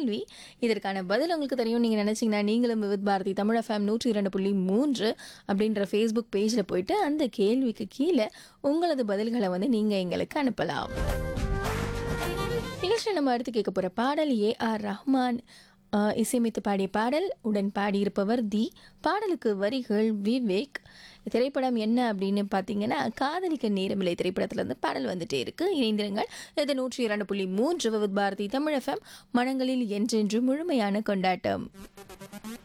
கேள்வி இதற்கான பதில் உங்களுக்கு தெரியும் நீங்கள் நினச்சிங்கன்னா நீங்களும் விவித் பாரதி தமிழ் எஃப்எம் நூற்றி இரண்டு புள்ளி மூன்று அப்படின்ற ஃபேஸ்புக் பேஜில் போயிட்டு அந்த கேள்விக்கு கீழே உங்களது பதில்களை வந்து நீங்கள் எங்களுக்கு அனுப்பலாம் நிகழ்ச்சியில் நம்ம அடுத்து கேட்க போகிற பாடல் ஏ ஆர் ரஹ்மான் ஆஹ், இசையமைத்து பாடிய பாடல் உடன் பாடியிருப்பவர் தி பாடலுக்கு வரிகள் விவேக் திரைப்படம் என்ன அப்படின்னு பார்த்தீங்கன்னா காதலிக்க நேரமில்லை திரைப்படத்திலிருந்து பாடல் வந்துட்டே இருக்கு இணைந்திருங்கள் இது நூற்றி இரண்டு புள்ளி மூன்று விவித் பாரதி தமிழ் எஃப்எம் மனங்களில் என்றென்று முழுமையான கொண்டாட்டம்